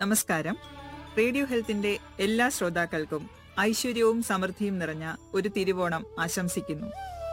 നമസ്കാരം റേഡിയോ ഹെൽത്തിന്റെ എല്ലാ ശ്രോതാക്കൾക്കും ഐശ്വര്യവും സമൃദ്ധിയും നിറഞ്ഞ ഒരു തിരുവോണം ആശംസിക്കുന്നു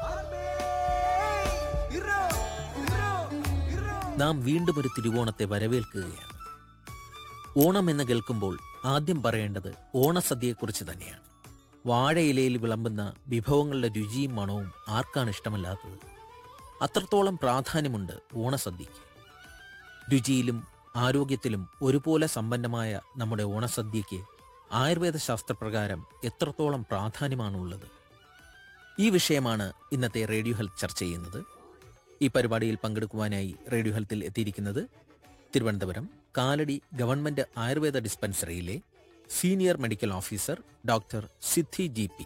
നാം വീണ്ടും ഒരു തിരുവോണത്തെ വരവേൽക്കുകയാണ് ഓണം എന്ന് കേൾക്കുമ്പോൾ ആദ്യം പറയേണ്ടത് ഓണസദ്യയെക്കുറിച്ച് തന്നെയാണ് വാഴയിലയിൽ വിളമ്പുന്ന വിഭവങ്ങളുടെ രുചിയും മണവും ആർക്കാണ് ഇഷ്ടമല്ലാത്തത് അത്രത്തോളം പ്രാധാന്യമുണ്ട് ഓണസദ്യയ്ക്ക് രുചിയിലും ആരോഗ്യത്തിലും ഒരുപോലെ സമ്പന്നമായ നമ്മുടെ ഓണസദ്യയ്ക്ക് ആയുർവേദ ശാസ്ത്രപ്രകാരം എത്രത്തോളം പ്രാധാന്യമാണുള്ളത് ഈ വിഷയമാണ് ഇന്നത്തെ റേഡിയോ ഹെൽത്ത് ചർച്ച ചെയ്യുന്നത് ഈ പരിപാടിയിൽ പങ്കെടുക്കുവാനായി റേഡിയോ ഹെൽത്തിൽ എത്തിയിരിക്കുന്നത് തിരുവനന്തപുരം കാലടി ഗവൺമെന്റ് ആയുർവേദ ഡിസ്പെൻസറിയിലെ senior medical officer doctor Siddhi G P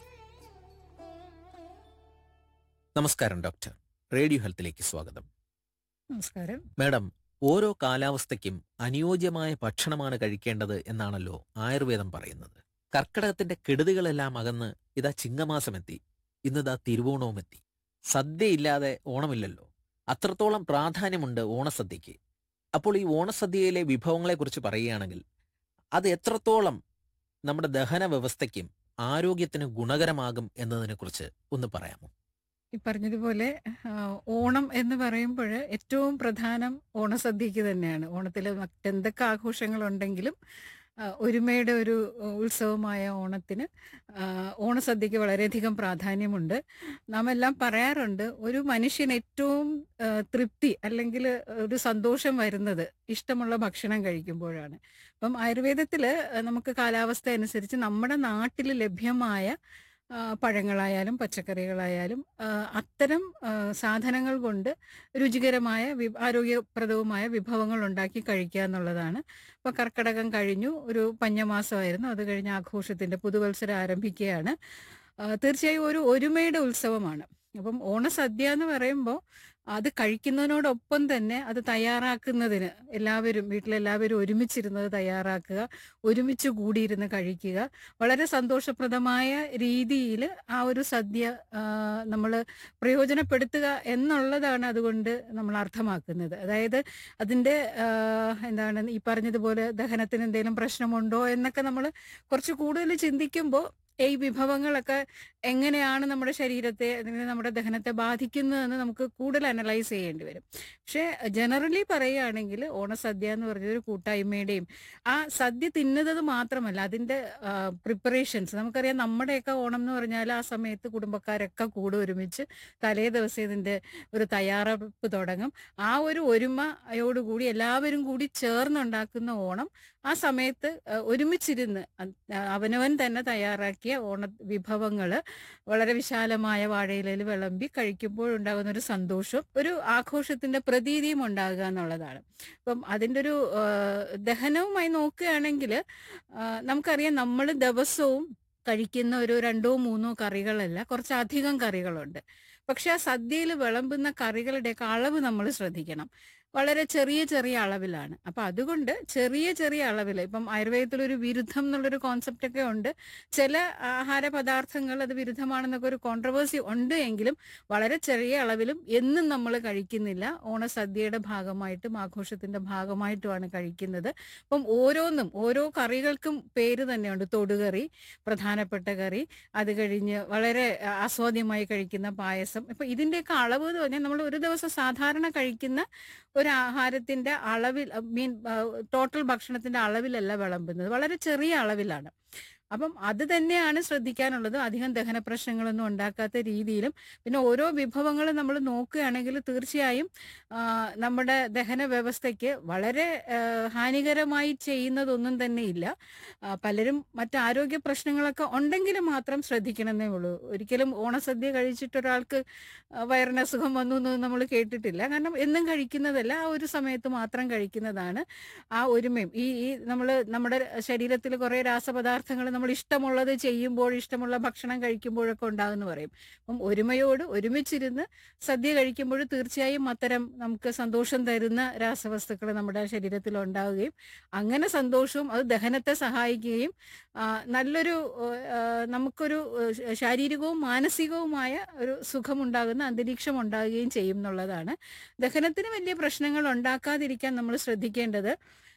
നമസ്കാരം ഡോക്ടർ റേഡിയോ ഹെൽത്തിലേക്ക് സ്വാഗതം നമസ്കാരം മാഡം ഓരോ കാലാവസ്ഥയ്ക്കും അനുയോജ്യമായ ഭക്ഷണമാണ് കഴിക്കേണ്ടത് എന്നാണല്ലോ ആയുർവേദം പറയുന്നത് കർക്കിടകത്തിന്റെ കെടുതികളെല്ലാം അകന്ന് ഇതാ ചിങ്ങമാസമെത്തി ഇന്നിതാ തിരുവോണവും എത്തി സദ്യയില്ലാതെ ഓണമില്ലല്ലോ അത്രത്തോളം പ്രാധാന്യമുണ്ട് ഓണസദ്യയ്ക്ക് അപ്പോൾ ഈ ഓണസദ്യയിലെ വിഭവങ്ങളെക്കുറിച്ച് പറയുകയാണെങ്കിൽ അത് എത്രത്തോളം നമ്മുടെ ദഹന വ്യവസ്ഥയ്ക്കും ആരോഗ്യത്തിന് ഗുണകരമാകും എന്നതിനെക്കുറിച്ച് ഒന്ന് പറയാമോ ഈ പറഞ്ഞതുപോലെ ആ, ഓണം എന്ന് പറയുമ്പോൾ ഏറ്റവും പ്രധാനം ഓണസദ്യക്ക് തന്നെയാണ് ഓണത്തിൽ മറ്റെന്തൊക്കെ ആഘോഷങ്ങളുണ്ടെങ്കിലും ആ, ഒരുമയുടെ ഒരു ഉത്സവമായ ഓണത്തിന് ആ, ഓണസദ്യക്ക് വളരെയധികം പ്രാധാന്യമുണ്ട് നാം എല്ലാം പറയാറുണ്ട് ഒരു മനുഷ്യന് ഏറ്റവും ആ, തൃപ്തി അല്ലെങ്കിൽ ഒരു സന്തോഷം വരുന്നത് ഇഷ്ടമുള്ള ഭക്ഷണം കഴിക്കുമ്പോഴാണ് അപ്പം ആയുർവേദത്തിൽ നമുക്ക് കാലാവസ്ഥ അനുസരിച്ച് നമ്മുടെ നാട്ടിൽ ലഭ്യമായ ആ, പഴങ്ങളായാലും പച്ചക്കറികളായാലും ആ, അത്തരം ആ, സാധനങ്ങൾ കൊണ്ട് രുചികരമായ വി- ആരോഗ്യപ്രദവുമായ വിഭവങ്ങൾ ഉണ്ടാക്കി കഴിക്കുക എന്നുള്ളതാണ് ഇപ്പൊ കർക്കടകം കഴിഞ്ഞു ഒരു പഞ്ഞമാസമായിരുന്നു അത് കഴിഞ്ഞ് ആഘോഷത്തിന്റെ പുതുവത്സരം ആരംഭിക്കുകയാണ് ആ, തീർച്ചയായും ഒരു ഒരുമയുടെ ഉത്സവമാണ് അപ്പം ഓണസദ്യ എന്ന് പറയുമ്പോൾ അത് കഴിക്കുന്നതിനോടൊപ്പം തന്നെ അത് തയ്യാറാക്കുന്നതിന് എല്ലാവരും വീട്ടിലെല്ലാവരും ഒരുമിച്ചിരുന്നത് തയ്യാറാക്കുക ഒരുമിച്ച് കൂടിയിരുന്ന് കഴിക്കുക വളരെ സന്തോഷപ്രദമായ രീതിയിൽ ആ ഒരു സദ്യ നമ്മൾ പ്രയോജനപ്പെടുത്തുക എന്നുള്ളതാണ് അതുകൊണ്ട് നമ്മൾ അർത്ഥമാക്കുന്നത് അതായത് അതിൻ്റെ ആ, എന്താണ് ഈ പറഞ്ഞതുപോലെ ദഹനത്തിന് എന്തെങ്കിലും പ്രശ്നമുണ്ടോ എന്നൊക്കെ നമ്മൾ കുറച്ച് കൂടുതൽ ചിന്തിക്കുമ്പോൾ ഈ വിഭവങ്ങളൊക്കെ എങ്ങനെയാണ് നമ്മുടെ ശരീരത്തെ അല്ലെങ്കിൽ നമ്മുടെ ദഹനത്തെ ബാധിക്കുന്നതെന്ന് നമുക്ക് കൂടുതൽ അനലൈസ് ചെയ്യേണ്ടി വരും പക്ഷേ ജനറലി പറയുകയാണെങ്കിൽ ഓണസദ്യ എന്ന് പറഞ്ഞൊരു കൂട്ടായ്മയുടെയും ആ സദ്യ തിന്നുന്നത് മാത്രമല്ല അതിന്റെ പ്രിപ്പറേഷൻസ് നമുക്കറിയാം നമ്മുടെയൊക്കെ ഓണം എന്ന് പറഞ്ഞാൽ ആ സമയത്ത് കുടുംബക്കാരൊക്കെ കൂടെ ഒരുമിച്ച് തലേ ദിവസം ഇതിന്റെ ഒരു തയ്യാറെടുപ്പ് തുടങ്ങും ആ ഒരു ഒരുമയോടുകൂടി എല്ലാവരും കൂടി ചേർന്നുണ്ടാക്കുന്ന ഓണം ആ സമയത്ത് ആ, ഒരുമിച്ചിരുന്ന് അ- അവനവൻ തന്നെ തയ്യാറാക്കിയ ഓണ വിഭവങ്ങള് വളരെ വിശാലമായ വാഴയിലയിൽ വിളമ്പി കഴിക്കുമ്പോഴുണ്ടാകുന്ന ഒരു സന്തോഷവും ഒരു ആഘോഷത്തിന്റെ പ്രതീതിയും ഉണ്ടാകുക എന്നുള്ളതാണ് അപ്പം അതിൻ്റെ ഒരു ആ, ദഹനവുമായി നോക്കുകയാണെങ്കിൽ നമുക്കറിയാം നമ്മൾ ദിവസവും കഴിക്കുന്ന ഒരു രണ്ടോ മൂന്നോ കറികളല്ല കുറച്ചധികം കറികളുണ്ട് പക്ഷെ ആ സദ്യയിൽ വിളമ്പുന്ന കറികളുടെയൊക്കെ അളവ് നമ്മൾ ശ്രദ്ധിക്കണം വളരെ ചെറിയ ചെറിയ അളവിലാണ് അപ്പൊ അതുകൊണ്ട് ചെറിയ ചെറിയ അളവിൽ ഇപ്പം ആയുർവേദത്തിൽ ഒരു വിരുദ്ധം എന്നുള്ളൊരു കോൺസെപ്റ്റ് ഒക്കെ ഉണ്ട് ചില ആഹാര പദാർത്ഥങ്ങൾ അത് വിരുദ്ധമാണെന്നൊക്കെ ഒരു കോൺട്രവേഴ്സി ഉണ്ട് എങ്കിലും വളരെ ചെറിയ അളവിലും എന്നും നമ്മൾ കഴിക്കുന്നില്ല ഓണസദ്യയുടെ ഭാഗമായിട്ടും ആഘോഷത്തിന്റെ ഭാഗമായിട്ടുമാണ് കഴിക്കുന്നത് അപ്പം ഓരോന്നും ഓരോ കറികൾക്കും പേര് തന്നെയുണ്ട് തൊടുകറി പ്രധാനപ്പെട്ട കറി അത് കഴിഞ്ഞ് വളരെ ആസ്വാദ്യമായി കഴിക്കുന്ന പായസം ഇപ്പൊ ഇതിന്റെയൊക്കെ അളവ് എന്ന് പറഞ്ഞാൽ നമ്മൾ ഒരു ദിവസം സാധാരണ കഴിക്കുന്ന ഒരു ആഹാരത്തിന്റെ അളവിൽ മീൻ ടോട്ടൽ ഭക്ഷണത്തിന്റെ അളവിലല്ല വിളമ്പുന്നത് വളരെ ചെറിയ അളവിലാണ് അപ്പം അത് തന്നെയാണ് ശ്രദ്ധിക്കാനുള്ളത് അധികം ദഹന പ്രശ്നങ്ങളൊന്നും ഉണ്ടാക്കാത്ത രീതിയിലും പിന്നെ ഓരോ വിഭവങ്ങളും നമ്മൾ നോക്കുകയാണെങ്കിൽ തീർച്ചയായും ആ, നമ്മുടെ ദഹന വ്യവസ്ഥയ്ക്ക് വളരെ ആ, ഹാനികരമായി ചെയ്യുന്നതൊന്നും തന്നെ ഇല്ല ആ, പലരും മറ്റ് ആരോഗ്യ പ്രശ്നങ്ങളൊക്കെ ഉണ്ടെങ്കിൽ മാത്രം ശ്രദ്ധിക്കണമെന്നേ ഉള്ളൂ ഒരിക്കലും ഓണസദ്യ കഴിച്ചിട്ട് ഒരാൾക്ക് ആ, വയറിന് അസുഖം വന്നു എന്നൊന്നും നമ്മൾ കേട്ടിട്ടില്ല കാരണം എന്നും കഴിക്കുന്നതല്ല ആ ഒരു സമയത്ത് മാത്രം കഴിക്കുന്നതാണ് ആ ഒരുമയും ഈ ഈ നമ്മൾ നമ്മുടെ ശരീരത്തിൽ കുറേ രാസപദാർത്ഥങ്ങൾ നമ്മൾ ഇഷ്ടമുള്ളത് ചെയ്യുമ്പോൾ ഇഷ്ടമുള്ള ഭക്ഷണം കഴിക്കുമ്പോഴൊക്കെ ഉണ്ടാകുമെന്ന് പറയും അപ്പം ഒരുമയോട് ഒരുമിച്ചിരുന്ന് സദ്യ കഴിക്കുമ്പോൾ തീർച്ചയായും അത്തരം നമുക്ക് സന്തോഷം തരുന്ന രാസവസ്തുക്കൾ നമ്മുടെ ശരീരത്തിൽ ഉണ്ടാവുകയും അങ്ങനെ സന്തോഷവും അത് ദഹനത്തെ സഹായിക്കുകയും ആ, നല്ലൊരു ആ, നമുക്കൊരു ആ, ശാരീരികവും മാനസികവുമായ ഒരു സുഖമുണ്ടാകുന്ന അന്തരീക്ഷം ഉണ്ടാകുകയും ചെയ്യും എന്നുള്ളതാണ് ദഹനത്തിന് വലിയ പ്രശ്നങ്ങൾ ഉണ്ടാക്കാതിരിക്കാൻ നമ്മൾ ശ്രദ്ധിക്കേണ്ടത്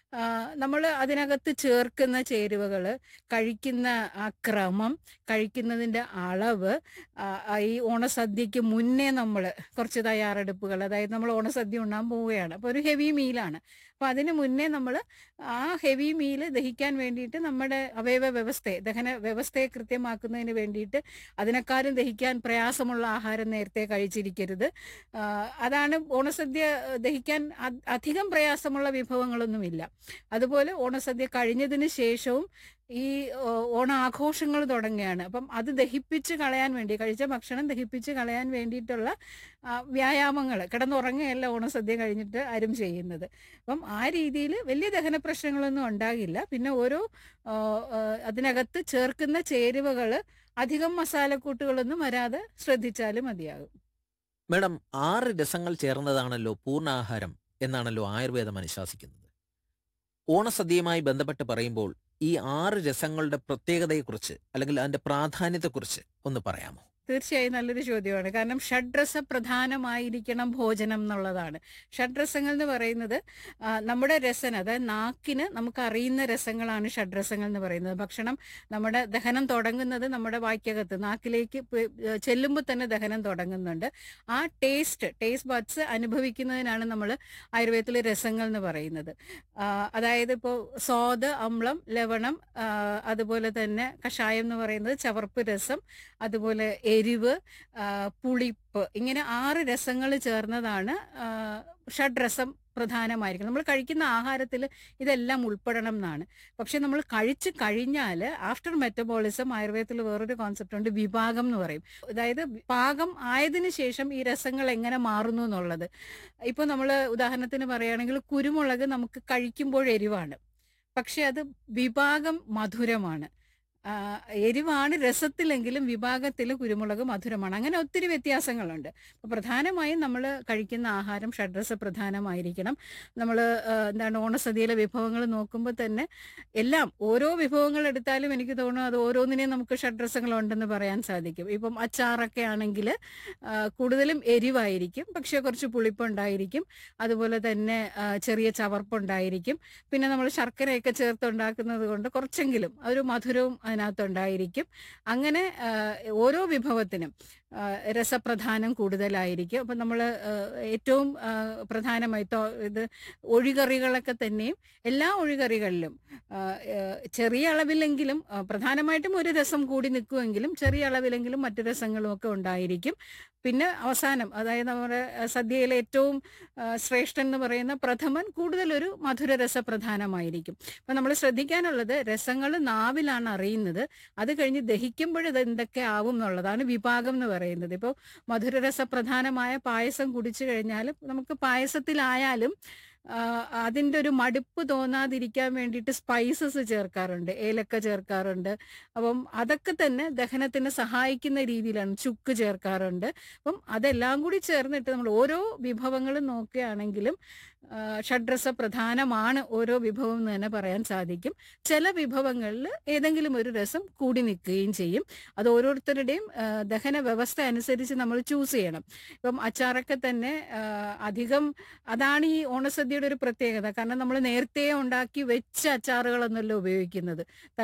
നമ്മൾ അതിനകത്ത് ചേർക്കുന്ന ചേരുവകൾ കഴിക്കുന്ന ആ ക്രമം കഴിക്കുന്നതിൻ്റെ അളവ് ആ, ആ, ഈ ഓണസദ്യക്ക് മുന്നേ നമ്മൾ കുറച്ച് തയ്യാറെടുപ്പുകൾ അതായത് നമ്മൾ ഓണസദ്യ ഉണ്ണാൻ പോവുകയാണ് അപ്പോൾ ഒരു ഹെവി മീലാണ് അപ്പോൾ അതിന് മുന്നേ നമ്മൾ ആ ഹെവി മീല് ദഹിക്കാൻ വേണ്ടിയിട്ട് നമ്മുടെ അവയവ വ്യവസ്ഥയെ ദഹന വ്യവസ്ഥയെ കൃത്യമാക്കുന്നതിന് വേണ്ടിയിട്ട് അതിനേക്കാളും ദഹിക്കാൻ പ്രയാസമുള്ള ആഹാരം നേരത്തെ കഴിച്ചിരിക്കരുത് ആ, അതാണ് ഓണസദ്യ ഏഹ്, ദഹിക്കാൻ അ- അധികം പ്രയാസമുള്ള വിഭവങ്ങളൊന്നുമില്ല അതുപോലെ ഓണസദ്യ കഴിഞ്ഞതിന് ശേഷവും ഈ ഓ, ഓണാഘോഷങ്ങൾ തുടങ്ങുകയാണ് അപ്പം അത് ദഹിപ്പിച്ച് കളയാൻ വേണ്ടി കഴിച്ച ഭക്ഷണം ദഹിപ്പിച്ച് കളയാൻ വേണ്ടിയിട്ടുള്ള വ്യായാമങ്ങൾ കിടന്നുറങ്ങുകയല്ല ഓണസദ്യ കഴിഞ്ഞിട്ട് ആരും ചെയ്യുന്നത് അപ്പം ആ രീതിയിൽ വലിയ ദഹന പ്രശ്നങ്ങളൊന്നും ഉണ്ടാകില്ല പിന്നെ ഓരോ ആ, ആ, അതിനകത്ത് ചേർക്കുന്ന ചേരുവകൾ അധികം മസാലക്കൂട്ടുകളൊന്നും വരാതെ ശ്രദ്ധിച്ചാലും മതിയാകും മേഡം ആറ് രസങ്ങൾ ചേർന്നതാണല്ലോ പൂർണ്ണാഹാരം എന്നാണല്ലോ ആയുർവേദം അനുശാസിക്കുന്നത് ഓണസദ്യയുമായി ബന്ധപ്പെട്ട് പറയുമ്പോൾ ഈ ആറ് രസങ്ങളുടെ പ്രത്യേകതയെക്കുറിച്ച് അല്ലെങ്കിൽ അതിന്റെ പ്രാധാന്യത്തെക്കുറിച്ച് ഒന്ന് പറയാമോ തീർച്ചയായും നല്ലൊരു ചോദ്യമാണ് കാരണം ഷഡ്രസ പ്രധാനമായിരിക്കണം ഭോജനം എന്നുള്ളതാണ് ഷഡ്രസങ്ങൾ എന്ന് പറയുന്നത് ആ, നമ്മുടെ രസന അതായത് നാക്കിന് നമുക്ക് അറിയുന്ന രസങ്ങളാണ് ഷഡ്രസങ്ങൾ എന്ന് പറയുന്നത് ഭക്ഷണം നമ്മുടെ ദഹനം തുടങ്ങുന്നത് നമ്മുടെ വായ്ക്കകത്ത് നാക്കിലേക്ക് പ്- ചെല്ലുമ്പോൾ തന്നെ ദഹനം തുടങ്ങുന്നുണ്ട് ആ ടേസ്റ്റ് ടേസ്റ്റ് ബഡ്സ് അനുഭവിക്കുന്നതിനാണ് നമ്മൾ ആയുർവേദത്തിലെ രസങ്ങൾ എന്ന് പറയുന്നത് ആ, അതായത് ഇപ്പോൾ സ്വാദ് അമ്ലം ലവണം ആ, അതുപോലെ തന്നെ കഷായം എന്ന് പറയുന്നത് ചവർപ്പ് രസം അതുപോലെ എരിവ് ആ, പുളിപ്പ് ഇങ്ങനെ ആറ് രസങ്ങൾ ചേർന്നതാണ് ആ, ഷഡ്രസം പ്രധാനമായിരിക്കും നമ്മൾ കഴിക്കുന്ന ആഹാരത്തിൽ ഇതെല്ലാം ഉൾപ്പെടണം എന്നാണ് പക്ഷെ നമ്മൾ കഴിച്ചു കഴിഞ്ഞാൽ ആഫ്റ്റർ മെറ്റബോളിസം ആയുർവേദത്തിൽ വേറൊരു കോൺസെപ്റ്റ് ഉണ്ട് വിഭാഗം എന്ന് പറയും അതായത് പാകം ആയതിനു ശേഷം ഈ രസങ്ങൾ എങ്ങനെ മാറുന്നു എന്നുള്ളത് ഇപ്പോൾ നമ്മൾ ഉദാഹരണത്തിന് പറയുകയാണെങ്കിൽ കുരുമുളക് നമുക്ക് കഴിക്കുമ്പോൾ എരിവാണ് പക്ഷെ അത് വിഭാഗം മധുരമാണ് ആ, എരിവാണ് രസത്തിലെങ്കിലും വിഭാഗത്തിൽ കുരുമുളക് മധുരമാണ് അങ്ങനെ ഒത്തിരി വ്യത്യാസങ്ങളുണ്ട് അപ്പോൾ പ്രധാനമായും നമ്മൾ കഴിക്കുന്ന ആഹാരം ഷഡ്രസ പ്രധാനമായിരിക്കണം നമ്മൾ എന്താണ് ഓണസദ്യയിലെ വിഭവങ്ങൾ നോക്കുമ്പോൾ തന്നെ എല്ലാം ഓരോ വിഭവങ്ങൾ എടുത്താലും എനിക്ക് തോന്നുന്നു അത് ഓരോന്നിനെയും നമുക്ക് ഷഡ്രസങ്ങളുണ്ടെന്ന് പറയാൻ സാധിക്കും ഇപ്പം അച്ചാറൊക്കെ ആണെങ്കിൽ കൂടുതലും എരിവായിരിക്കും പക്ഷേ കുറച്ച് പുളിപ്പുണ്ടായിരിക്കും അതുപോലെ തന്നെ ആ, ചെറിയ ചവർപ്പുണ്ടായിരിക്കും പിന്നെ നമ്മൾ ശർക്കരയൊക്കെ ചേർത്തുണ്ടാക്കുന്നത് കൊണ്ട് കുറച്ചെങ്കിലും ഒരു മധുരവും അതിനകത്തുണ്ടായിരിക്കും അങ്ങനെ ആ, ഓരോ വിഭവത്തിനും ആ, രസപ്രധാനം കൂടുതലായിരിക്കും അപ്പം നമ്മൾ ഏറ്റവും ആ, പ്രധാനമായി തോ- ഇത് ഒഴികറികളൊക്കെ തന്നെയും എല്ലാ ഒഴികറികളിലും ആ, ഏ, ചെറിയ അളവിലെങ്കിലും ആ, പ്രധാനമായിട്ടും ഒരു രസം കൂടി നിൽക്കുമെങ്കിലും ചെറിയ അളവിലെങ്കിലും മറ്റു രസങ്ങളും ഒക്കെ ഉണ്ടായിരിക്കും പിന്നെ അവസാനം അതായത് നമ്മുടെ ആ, സദ്യയിലെ ഏറ്റവും ആ, ശ്രേഷ്ഠൻ എന്ന് പറയുന്ന പ്രഥമൻ കൂടുതലൊരു മധുരരസ പ്രധാനമായിരിക്കും അപ്പം നമ്മൾ ശ്രദ്ധിക്കാനുള്ളത് രസങ്ങൾ നാവിലാണ് അറിയുന്നത് അത് കഴിഞ്ഞ് ദഹിക്കുമ്പോൾ ഇത് എന്തൊക്കെ ആവും എന്നുള്ളതാണ് വിഭാഗം എന്ന് പറയുന്നത് ഇപ്പോൾ മധുരരസ പ്രധാനമായ പായസം കുടിച്ചു കഴിഞ്ഞാൽ നമുക്ക് പായസത്തിലായാലും ആ, അതിൻ്റെ ഒരു മടുപ്പ് തോന്നാതിരിക്കാൻ വേണ്ടിയിട്ട് സ്പൈസസ് ചേർക്കാറുണ്ട് ഏലക്ക ചേർക്കാറുണ്ട് അപ്പം അതൊക്കെ തന്നെ ദഹനത്തിന് സഹായിക്കുന്ന രീതിയിലാണ് ചുക്ക് ചേർക്കാറുണ്ട് അപ്പം അതെല്ലാം കൂടി ചേർന്നിട്ട് നമ്മൾ ഓരോ വിഭവങ്ങളും നോക്കുകയാണെങ്കിലും ആ, ഷഡ്രസ പ്രധാനമാണ് ഓരോ വിഭവം എന്ന് തന്നെ പറയാൻ സാധിക്കും ചില വിഭവങ്ങളിൽ ഏതെങ്കിലും ഒരു രസം കൂടി നിൽക്കുകയും ചെയ്യും അത് ഓരോരുത്തരുടെയും ആ, ദഹന വ്യവസ്ഥ അനുസരിച്ച് നമ്മൾ ചൂസ് ചെയ്യണം ഇപ്പം അച്ചാറൊക്കെ തന്നെ ആ, അധികം അതാണ് ഈ ഓണസദ്യയുടെ ഒരു പ്രത്യേകത കാരണം നമ്മൾ നേരത്തെ ഉണ്ടാക്കി വെച്ച അച്ചാറുകളൊന്നുമല്ല ഉപയോഗിക്കുന്നത്